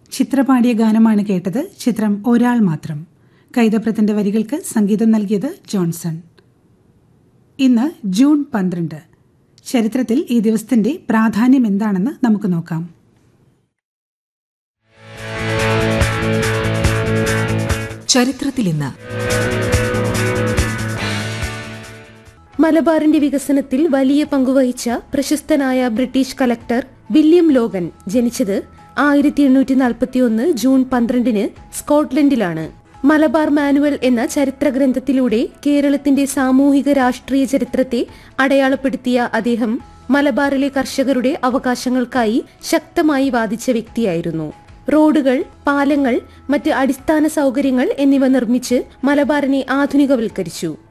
ചിത്ര പാടിയ ഗാനമാണ് കേട്ടത് ചിത്രം ഒരാൾ മാത്രം കൈതപ്രത്തിന്റെ വരികൾക്ക് സംഗീതം നൽകിയത് ജോൺസൺ ഇന്ന് ജൂൺ പന്ത്രണ്ട് ചരിത്രത്തിൽ ഈ ദിവസത്തിന്റെ പ്രാധാന്യം എന്താണെന്ന് നമുക്ക് നോക്കാം ചരിത്രത്തിൽ ഇന്ന് മലബാറിന്റെ വികസനത്തിൽ വലിയ പങ്കുവഹിച്ച പ്രശസ്തനായ ബ്രിട്ടീഷ് കലക്ടർ വില്യം ലോഗൻ ജനിച്ചത് ആയിരത്തി എണ്ണൂറ്റി നാൽപ്പത്തി ഒന്ന് ജൂൺ പന്ത്രണ്ടിന് സ്കോട്ട്ലൻഡിലാണ് മലബാർ മാനുവൽ എന്ന ചരിത്ര ഗ്രന്ഥത്തിലൂടെ കേരളത്തിന്റെ സാമൂഹിക രാഷ്ട്രീയ ചരിത്രത്തെ അടയാളപ്പെടുത്തിയ അദ്ദേഹം മലബാറിലെ കർഷകരുടെ അവകാശങ്ങൾക്കായി ശക്തമായി വാദിച്ച വ്യക്തിയായിരുന്നു റോഡുകൾ പാലങ്ങൾ മറ്റ് അടിസ്ഥാന സൗകര്യങ്ങൾ എന്നിവ നിർമ്മിച്ച് മലബാറിനെ ആധുനികവൽക്കരിച്ചു